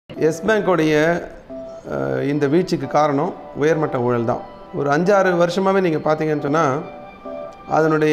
S பேங்கோடைய அஹ், இந்த வீழ்ச்சிக்கு காரணம் உயர்மட்ட ஊழல் தான் ஒரு அஞ்சாறு வருஷமாகவே நீங்கள் பார்த்தீங்கன்னு சொன்னால் அதனுடைய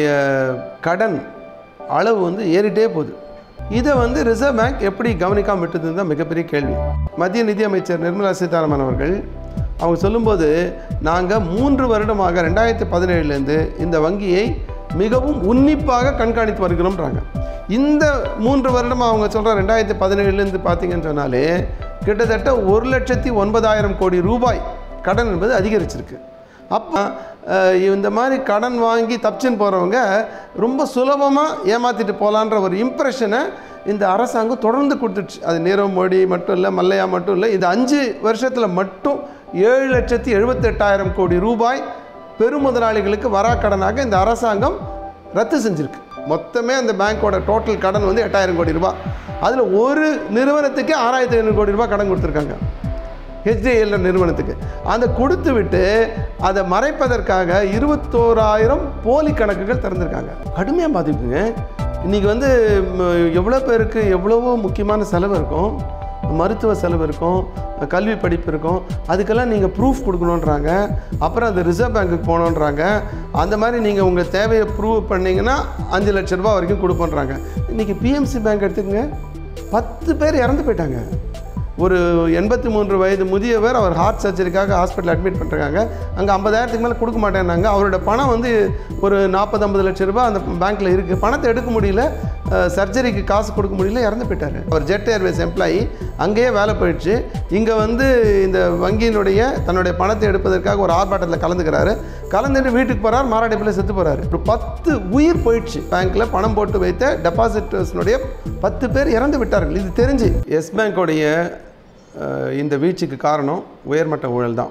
கடன் அளவு வந்து ஏறிட்டே போகுது இதை வந்து ரிசர்வ் பேங்க் எப்படி கவனிக்காமல் விட்டதுன்னு தான் மிகப்பெரிய கேள்வி மத்திய நிதியமைச்சர் நிர்மலா சீதாராமன் அவர்கள் அவங்க சொல்லும்போது நாங்கள் மூன்று வருடமாக ரெண்டாயிரத்தி பதினேழுலேருந்து இந்த வங்கியை மிகவும் உன்னிப்பாக கண்காணித்து வருகிறோம்ன்றாங்க இந்த மூன்று வருடமாக அவங்க சொல்கிற ரெண்டாயிரத்தி பதினேழுலேருந்து பார்த்தீங்கன்னு சொன்னாலே கிட்டத்தட்ட ஒரு லட்சத்தி ஒன்பதாயிரம் கோடி ரூபாய் கடன் என்பது அதிகரிச்சிருக்கு அப்போ அஹ், இந்த மாதிரி கடன் வாங்கி தப்பிச்சுன்னு போகிறவங்க ரொம்ப சுலபமாக ஏமாற்றிட்டு போகலான்ற ஒரு இம்ப்ரெஷனை இந்த அரசாங்கம் தொடர்ந்து கொடுத்துடுச்சு அது நீரவ் மோடி மட்டும் இல்லை மல்லையா மட்டும் இல்லை இந்த அஞ்சு வருஷத்தில் மட்டும் ஏழு லட்சத்தி எழுபத்தெட்டாயிரம் கோடி ரூபாய் பெருமுதலாளிகளுக்கு வராக்கடனாக இந்த அரசாங்கம் ரத்து செஞ்சிருக்கு மொத்தமே அந்த பேங்க்கோட டோட்டல் கடன் வந்து எட்டாயிரம் கோடி ரூபாய் அதில் ஒரு நிறுவனத்துக்கே ஆறாயிரத்தி ஐநூறு கோடி ரூபாய் கடன் கொடுத்துருக்காங்க ஹெச்டிஎல் நிறுவனத்துக்கு அந்த கொடுத்து விட்டு அதை மறைப்பதற்காக இருபத்தோராயிரம் போலி கணக்குகள் திறந்திருக்காங்க கடுமையாக பார்த்துக்குங்க இன்றைக்கி வந்து ம், எவ்வளோ பேருக்கு எவ்வளவோ முக்கியமான செலவு இருக்கும் மருத்துவ செலவு இருக்கும் கல்வி படிப்பு இருக்கும் அதுக்கெல்லாம் நீங்கள் ப்ரூஃப் கொடுக்கணுன்றாங்க அப்புறம் அந்த ரிசர்வ் பேங்க்குக்கு போகணுன்றாங்க அந்த மாதிரி நீங்கள் உங்கள் தேவையை ப்ரூவ் பண்ணீங்கன்னா அஞ்சு லட்ச ரூபா வரைக்கும் கொடுப்போன்றாங்க இன்றைக்கி பிஎம்சி பேங்க் எடுத்துக்கங்க பத்து பேர் இறந்து போயிட்டாங்க ஒரு எண்பத்தி மூன்று வயது முதியவர் அவர் ஹார்ட் சர்ஜரிக்காக ஹாஸ்பிட்டல் அட்மிட் பண்ணுறாங்க அங்கே ஐம்பதாயிரத்துக்கு மேலே கொடுக்க மாட்டேன்னாங்க அவரோட பணம் வந்து ஒரு நாற்பது ஐம்பது லட்சம் ரூபாய் அந்த பேங்க்கில் இருக்குது பணத்தை எடுக்க முடியல அஹ், சர்ஜரிக்கு காசு கொடுக்க முடியல இறந்து போயிட்டார் அவர் ஜெட் ஏர்வேஸ் எம்ப்ளாயி அங்கேயே வேலை போயிடுச்சு இங்கே வந்து இந்த வங்கியினுடைய தன்னுடைய பணத்தை எடுப்பதற்காக ஒரு ஆர்ப்பாட்டத்தில் கலந்துக்கிறாரு கலந்துட்டு வீட்டுக்கு போகிறார் மாராடைப்பில் செத்து போகிறாரு ஒரு பத்து உயிர் போயிடுச்சு பேங்க்கில் பணம் போட்டு வைத்த டெபாசிட்டர்ஸ்னுடைய பத்து பேர் இறந்து விட்டார்கள் இது தெரிஞ்சு எஸ் பேங்கோடைய அஹ், இந்த வீழ்ச்சிக்கு காரணம் உயர்மட்ட ஊழல் தான்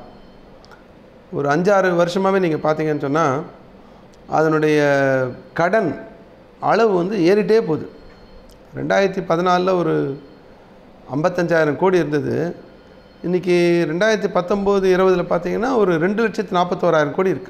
ஒரு அஞ்சாறு வருஷமாகவே நீங்கள் பார்த்தீங்கன்னு சொன்னால் அதனுடைய கடன் அளவு வந்து ஏறிட்டே போகுது ரெண்டாயிரத்தி பதினாலில் ஒரு ஐம்பத்தஞ்சாயிரம் கோடி இருந்தது இன்றைக்கி ரெண்டாயிரத்தி பத்தொம்போது இருபதில் பார்த்தீங்கன்னா ஒரு ரெண்டு லட்சத்து நாற்பத்தோராயிரம் கோடி இருக்குது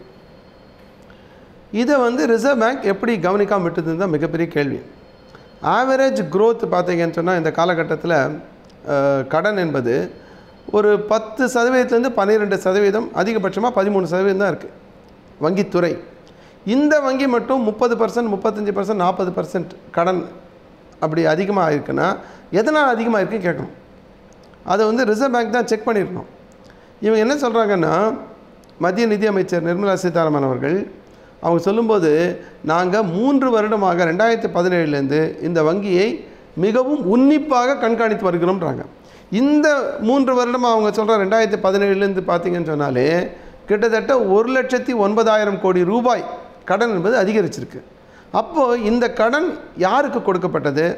இதை வந்து ரிசர்வ் பேங்க் எப்படி கவனிக்காமல் விட்டதுன்னு தான் மிகப்பெரிய கேள்வி ஆவரேஜ் growth பார்த்தீங்கன்னு சொன்னால் இந்த காலகட்டத்தில் அஹ், கடன் என்பது ஒரு பத்து சதவீதத்துலேருந்து பன்னிரெண்டு சதவீதம் அதிகபட்சமாக பதிமூணு சதவீதம் தான் இருக்குது வங்கித்துறை இந்த வங்கி மட்டும் முப்பது பர்சன்ட் முப்பத்தஞ்சு பர்சன்ட் நாற்பது பர்சன்ட் கடன் அப்படி அதிகமாக இருக்குன்னா எதனால் அதிகமாக இருக்குன்னு கேட்கணும் அதை வந்து ரிசர்வ் பேங்க் தான் செக் பண்ணியிருக்கணும் இவங்க என்ன சொல்கிறாங்கன்னா மத்திய நிதியமைச்சர் நிர்மலா சீதாராமன் அவர்கள் அவங்க சொல்லும்போது நாங்கள் மூன்று வருடமாக ரெண்டாயிரத்தி பதினேழுலேருந்து இந்த வங்கியை மிகவும் உன்னிப்பாக கண்காணித்து வருகிறோம்ன்றாங்க இந்த மூன்று வருடமாக அவங்க சொல்கிற ரெண்டாயிரத்தி பதினேழுலேருந்து பார்த்தீங்கன்னு சொன்னாலே கிட்டத்தட்ட ஒரு லட்சத்தி ஒன்பதாயிரம் கோடி ரூபாய் கடன் என்பது அதிகரிச்சிருக்கு அப்போது இந்த கடன் யாருக்கு கொடுக்கப்பட்டது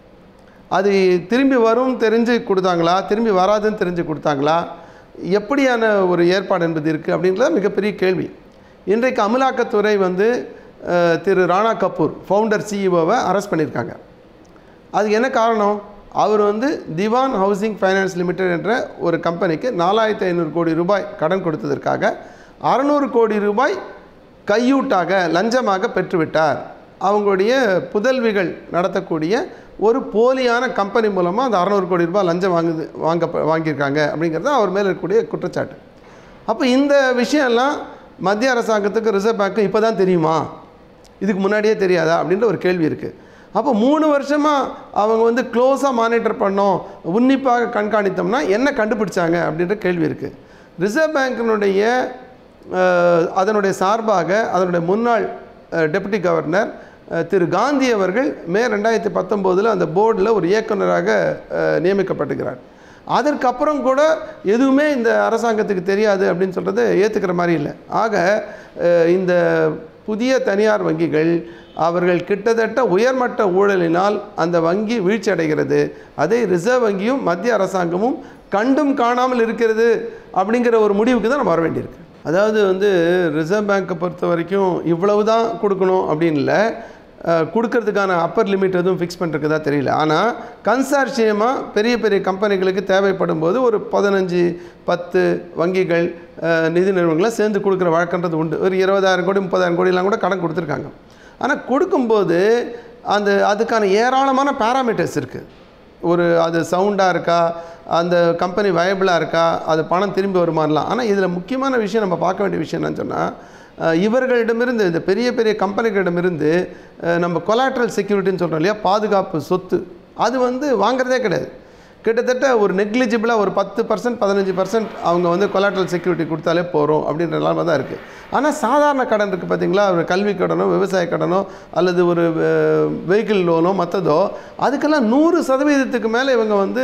அது திரும்பி வரும் தெரிஞ்சு கொடுத்தாங்களா திரும்பி வராதுன்னு தெரிஞ்சு கொடுத்தாங்களா எப்படியான ஒரு ஏற்பாடு என்பது இருக்குது அப்படின்றது மிகப்பெரிய கேள்வி இன்றைக்கு அமலாக்கத்துறை வந்து அஹ், திரு ராணா கபூர் ஃபவுண்டர் சிஇஓவை அரெஸ்ட் பண்ணியிருக்காங்க அதுக்கு என்ன காரணம் அவர் வந்து திவான் ஹவுசிங் ஃபைனான்ஸ் லிமிடெட் என்ற ஒரு கம்பெனிக்கு நாலாயிரத்தி ஐநூறு கோடி ரூபாய் கடன் கொடுத்ததற்காக அறநூறு கோடி ரூபாய் கையூட்டாக லஞ்சமாக பெற்றுவிட்டார் அவங்களுடைய புதல்விகள் நடத்தக்கூடிய ஒரு போலியான கம்பெனி மூலமாக அந்த அறநூறு கோடி ரூபாய் லஞ்சம் வாங்குது வாங்க வாங்கியிருக்காங்க அப்படிங்கிறது அவர் மேலே இருக்கக்கூடிய குற்றச்சாட்டு அப்போ இந்த விஷயம்லாம் மத்திய அரசாங்கத்துக்கு ரிசர்வ் பேங்க்கு இப்போ தான் தெரியுமா இதுக்கு முன்னாடியே தெரியாதா அப்படின்ற ஒரு கேள்வி இருக்குது அப்போ மூணு வருஷமாக அவங்க வந்து க்ளோஸாக மானிட்டர் பண்ணோம் உன்னிப்பாக கண்காணித்தோம்னா என்ன கண்டுபிடிச்சாங்க அப்படின்ற கேள்வி இருக்குது ரிசர்வ் பேங்கினுடைய அஹ், அதனுடைய சார்பாக அதனுடைய முன்னாள் டெப்யூட்டி கவர்னர் அஹ், திரு காந்தி அவர்கள் மே ரெண்டாயிரத்தி பத்தொம்போதில் அந்த போர்டில் ஒரு இயக்குனராக அஹ், நியமிக்கப்பட்டுகிறார் அதற்கப்புறம் கூட எதுவுமே இந்த அரசாங்கத்துக்கு தெரியாது அப்படின்னு சொல்கிறது ஏற்றுக்கிற மாதிரி இல்லை ஆக அஹ், இந்த புதிய தனியார் வங்கிகள் அவர்கள் கிட்டத்தட்ட உயர்மட்ட ஊழலினால் அந்த வங்கி வீழ்ச்சி அடைகிறது அதை ரிசர்வ் வங்கியும் மத்திய அரசாங்கமும் கண்டும் காணாமல் இருக்கிறது அப்படிங்கிற ஒரு முடிவுக்கு தான் நம்ம வர வேண்டியிருக்கு அதாவது வந்து ரிசர்வ் பேங்க்கை பொறுத்த வரைக்கும் இவ்வளவு தான் கொடுக்கணும் அப்படின்னு இல்லை அஹ், கொடுக்கறதுக்கான அப்பர் லிமிட் எதுவும் ஃபிக்ஸ் பண்ணுறதுக்கு தெரியல ஆனால் கன்சார்ஷியமாக பெரிய பெரிய கம்பெனிகளுக்கு தேவைப்படும் போது ஒரு பதினஞ்சு பத்து வங்கிகள் அஹ், நிதி நிறுவனங்கள்லாம் சேர்ந்து கொடுக்குற வழக்கன்றது உண்டு ஒரு இருபதாயிரம் கோடி முப்பதாயிரம் கோடிலாம் கூட கடன் கொடுத்துருக்காங்க ஆனால் கொடுக்கும்போது அந்த அதுக்கான ஏராளமான பேராமீட்டர்ஸ் இருக்குது ஒரு அது சவுண்டாக இருக்கா அந்த கம்பெனி வயபிளாக இருக்கா அது பணம் திரும்பி வருமானலாம் ஆனால் இதில் முக்கியமான விஷயம் நம்ம பார்க்க வேண்டிய விஷயம் என்னன்னு சொன்னால் அஹ், இவர்களிடமிருந்து இந்த பெரிய பெரிய கம்பெனிகளிடமிருந்து அஹ், நம்ம கொலாட்ரல் செக்யூரிட்டின்னு சொல்கிறோம் இல்லையா பாதுகாப்பு சொத்து அது வந்து வாங்குறதே கிடையாது கிட்டத்தட்ட ஒரு நெக்லிஜிபிளாக ஒரு பத்து பர்சன்ட் பதினஞ்சு பர்சன்ட் அவங்க வந்து கொலாட்ரல் செக்யூரிட்டி கொடுத்தாலே போகிறோம் அப்படின்ற நிலைமை தான் இருக்குது ஆனால் சாதாரண கடன் இருக்குது பார்த்தீங்களா ஒரு கல்வி கடனோ விவசாய கடனோ அல்லது ஒரு வெஹிக்கிள் லோனோ மற்றதோ அதுக்கெல்லாம் நூறு சதவீதத்துக்கு மேலே இவங்க வந்து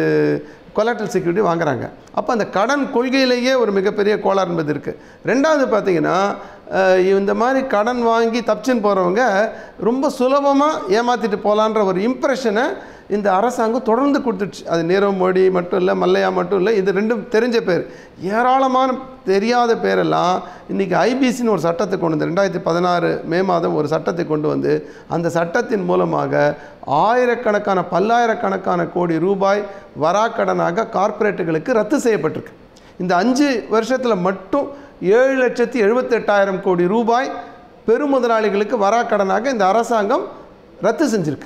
கொலாட்ரல் செக்யூரிட்டி வாங்குறாங்க அப்போ அந்த கடன் கொள்கையிலேயே ஒரு மிகப்பெரிய கோளாறு என்பது இருக்குது ரெண்டாவது பார்த்தீங்கன்னா அஹ், இந்த மாதிரி கடன் வாங்கி தப்பிச்சுன்னு போகிறவங்க ரொம்ப சுலபமாக ஏமாற்றிட்டு போகலான்ற ஒரு இம்ப்ரெஷனை இந்த அரசாங்கம் தொடர்ந்து கொடுத்துடுச்சு அது நீரவ் மோடி மட்டும் இல்லை மல்லையா மட்டும் இல்லை இது ரெண்டும் தெரிஞ்ச பேர் ஏராளமான தெரியாத பேரெல்லாம் இன்றைக்கி ஐபிசின்னு ஒரு சட்டத்தை கொண்டு வந்து ரெண்டாயிரத்தி பதினாறு மே மாதம் ஒரு சட்டத்தை கொண்டு வந்து அந்த சட்டத்தின் மூலமாக ஆயிரக்கணக்கான பல்லாயிரக்கணக்கான கோடி ரூபாய் வராக்கடனாக கார்ப்பரேட்டுகளுக்கு ரத்து செய்யப்பட்டிருக்கு இந்த அஞ்சு வருஷத்தில் மட்டும் ஏழு லட்சத்தி எழுபத்தெட்டாயிரம் கோடி ரூபாய் பெருமுதலாளிகளுக்கு வராக்கடனாக இந்த அரசாங்கம் ரத்து செஞ்சிருக்கு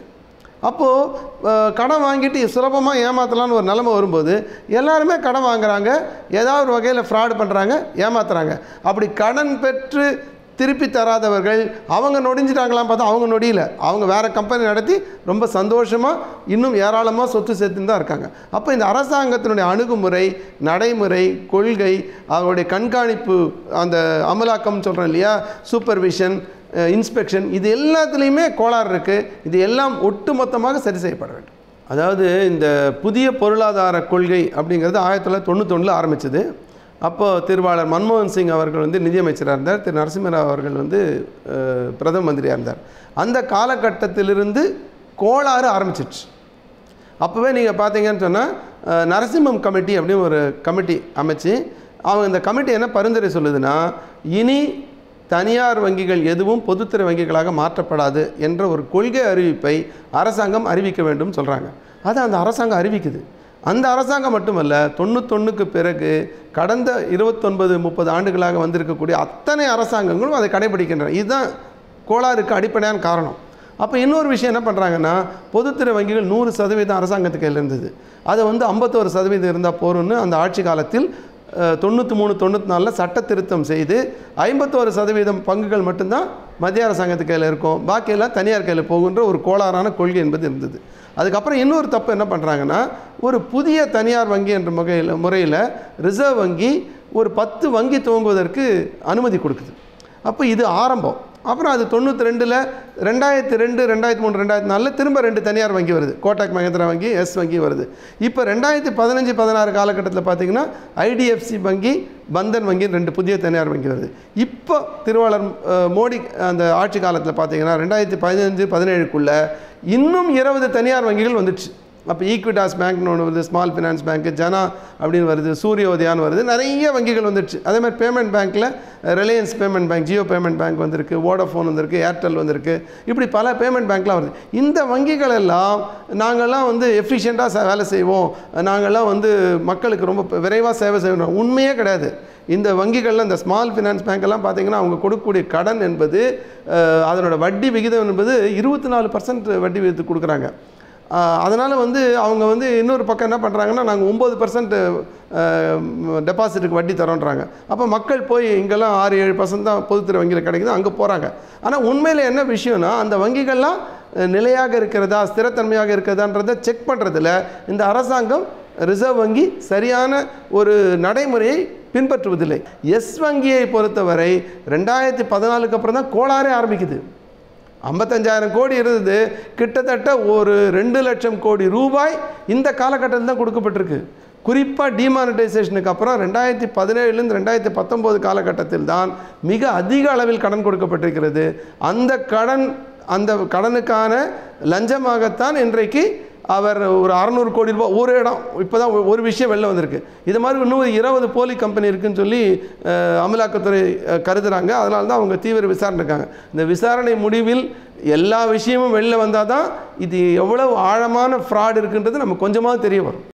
அப்போது கடன் வாங்கிட்டு சுலபமாக ஏமாற்றலான்னு ஒரு நிலைமை வரும்போது எல்லாருமே கடன் வாங்குறாங்க ஏதாவது ஒரு வகையில் ஃப்ராடு பண்ணுறாங்க ஏமாத்துறாங்க அப்படி கடன் பெற்று திருப்பி தராதவர்கள் அவங்க நொடிஞ்சிட்டாங்களாம் பார்த்தா அவங்க நொடியில அவங்க வேறு கம்பெனி நடத்தி ரொம்ப சந்தோஷமாக இன்னும் ஏராளமாக சொத்து சேர்த்துன்னு தான் இருக்காங்க அப்போ இந்த அரசாங்கத்தினுடைய அணுகுமுறை நடைமுறை கொள்கை அவருடைய கண்காணிப்பு அந்த அமலாக்கம்னு சொல்கிறோம் இல்லையா சூப்பர்விஷன் இன்ஸ்பெக்ஷன் இது எல்லாத்துலேயுமே கோளாறு இருக்குது இது எல்லாம் ஒட்டுமொத்தமாக சரி செய்யப்பட வேண்டும் அதாவது இந்த புதிய பொருளாதார கொள்கை அப்படிங்கிறது ஆயிரத்தி தொள்ளாயிரத்தி தொண்ணூத்தொன்னில் ஆரம்பிச்சது அப்போ திருவாளர் மன்மோகன் சிங் அவர்கள் வந்து நிதியமைச்சராக இருந்தார் திரு நரசிம்மராவ் அவர்கள் வந்து அஹ், பிரதம மந்திரியாக இருந்தார் அந்த காலகட்டத்திலிருந்து கோளாறு ஆரம்பிச்சிடுச்சு அப்போவே நீங்கள் பார்த்தீங்கன்னு சொன்னால் நரசிம்மம் கமிட்டி அப்படின்னு ஒரு கமிட்டி அமைச்சு அவங்க இந்த கமிட்டி என்ன பரிந்துரை சொல்லுதுன்னா இனி தனியார் வங்கிகள் எதுவும் பொதுத்துறை வங்கிகளாக மாற்றப்படாது என்ற ஒரு கொள்கை அறிவிப்பை அரசாங்கம் அறிவிக்க வேண்டும் சொல்கிறாங்க அதை அந்த அரசாங்கம் அறிவிக்குது அந்த அரசாங்கம் மட்டுமல்ல தொண்ணூத்தொன்னுக்கு பிறகு கடந்த இருபத்தொன்பது முப்பது ஆண்டுகளாக வந்திருக்கக்கூடிய அத்தனை அரசாங்கங்களும் அதை கடைபிடிக்கின்றன இதுதான் கோளாறுக்கு அடிப்படையான காரணம் அப்போ இன்னொரு விஷயம் என்ன பண்ணுறாங்கன்னா பொதுத்துறை வங்கிகள் நூறு சதவீதம் அரசாங்கத்துக்கு கையில் இருந்தது அதை வந்து ஐம்பத்தோரு சதவீதம் இருந்தால் போரும்னு அந்த ஆட்சி காலத்தில் தொண்ணூற்றி மூணு தொண்ணூற்றி நாலில் சட்ட திருத்தம் செய்து ஐம்பத்தோரு சதவீதம் பங்குகள் மட்டும்தான் மத்திய அரசாங்கத்து கையில் இருக்கும் பாக்கியெல்லாம் தனியார் கையில் போகுன்ற ஒரு கோளாறான கொள்கை என்பது இருந்தது அதுக்கப்புறம் இன்னொரு தப்பு என்ன பண்ணுறாங்கன்னா ஒரு புதிய தனியார் வங்கி என்ற முறையில் முறையில் ரிசர்வ் வங்கி ஒரு பத்து வங்கி துவங்குவதற்கு அனுமதி கொடுக்குது அப்போ இது ஆரம்பம் அப்புறம் அது தொண்ணூற்றி ரெண்டில் ரெண்டாயிரத்தி ரெண்டு ரெண்டாயிரத்தி மூணு ரெண்டாயிரத்தி நாலில் திரும்ப ரெண்டு தனியார் வங்கி வருது கோட்டக் மகேந்திரா வங்கி எஸ் வங்கி வருது இப்போ ரெண்டாயிரத்தி பதினஞ்சு பதினாறு காலகட்டத்தில் பார்த்தீங்கன்னா ஐடிஎஃப்சி வங்கி பந்தன் வங்கி ரெண்டு புதிய தனியார் வங்கி வருது இப்போ திருவாளர் அஹ், மோடி அந்த ஆட்சி காலத்தில் பார்த்தீங்கன்னா ரெண்டாயிரத்தி பதினஞ்சு பதினேழுக்குள்ளே இன்னும் இருபது தனியார் வங்கிகள் வந்துடுச்சு அப்போ ஈக்விட்டாஸ் பேங்க்னு ஒன்று வருது ஸ்மால் ஃபினான்ஸ் பேங்க்கு ஜனா அப்படின்னு வருது சூரியோதயான்னு வருது நிறைய வங்கிகள் வந்துடுச்சு அதே மாதிரி பேமெண்ட் பேங்க்கில் Reliance payment bank Jio payment bank வந்திருக்கு வோடஃபோன் வந்திருக்கு ஏர்டெல் வந்திருக்கு இப்படி பல பேமெண்ட் பேங்க்லாம் வருது இந்த வங்கிகள் எல்லாம் நாங்கள்லாம் வந்து எஃபிஷியண்ட்டாக வேலை செய்வோம் நாங்கள்லாம் வந்து மக்களுக்கு ரொம்ப விரைவாக சேவை செய்யணும் உண்மையே கிடையாது இந்த வங்கிகளில் இந்த ஸ்மால் ஃபினான்ஸ் பேங்க்கெல்லாம் பார்த்தீங்கன்னா அவங்க கொடுக்கக்கூடிய கடன் என்பது அஹ், அதனோட வட்டி விகிதம் என்பது இருபத்தி நாலு பர்சன்ட் வட்டி விகிதத்துக்கு கொடுக்குறாங்க அதனால் வந்து அவங்க வந்து இன்னொரு பக்கம் என்ன பண்ணுறாங்கன்னா நாங்கள் ஒம்பது பர்சன்ட் டெபாசிட்டுக்கு வட்டி தரோன்றாங்க அப்போ மக்கள் போய் இங்கெல்லாம் ஆறு ஏழு பர்சன்ட் தான் பொதுத்துறை வங்கியில் கிடைக்குது அங்கே போகிறாங்க ஆனால் உண்மையில் என்ன விஷயம்னா அந்த வங்கிகள்லாம் அஹ், நிலையாக இருக்கிறதா ஸ்திரத்தன்மையாக இருக்கிறதான்றதை செக் பண்ணுறதுல இந்த அரசாங்கம் ரிசர்வ் வங்கி சரியான ஒரு நடைமுறையை பின்பற்றுவதில்லை எஸ் வங்கியை பொறுத்தவரை ரெண்டாயிரத்தி பதினாலுக்கு அப்புறம் தான் கோளாறே ஆரம்பிக்குது ஐம்பத்தஞ்சாயிரம் கோடி இருந்தது கிட்டத்தட்ட ஒரு ரெண்டு லட்சம் கோடி ரூபாய் இந்த காலகட்டத்தில் தான் கொடுக்கப்பட்டிருக்கு குறிப்பாக டிமானிட்டைசேஷனுக்கு அப்புறம் ரெண்டாயிரத்தி பதினேழுலேருந்து ரெண்டாயிரத்தி பத்தொம்போது காலகட்டத்தில் தான் மிக அதிக அளவில் கடன் கொடுக்கப்பட்டிருக்கிறது அந்த கடன் அந்த கடனுக்கான லஞ்சமாகத்தான் இன்றைக்கு அவர் ஒரு அறநூறு கோடி ரூபாய் ஒரு இடம் இப்போ தான் ஒரு விஷயம் வெளில வந்திருக்கு இது மாதிரி இன்னும் ஒரு இருபது போலி கம்பெனி இருக்குன்னு சொல்லி அஹ், அமலாக்கத்துறை அஹ், கருதுறாங்க அதனால தான் அவங்க தீவிர விசாரணை இருக்காங்க இந்த விசாரணை முடிவில் எல்லா விஷயமும் வெளில வந்தால் தான் இது எவ்வளவு ஆழமான ஃப்ராட் இருக்குன்றது நமக்கு கொஞ்சமாக தெரிய வரும்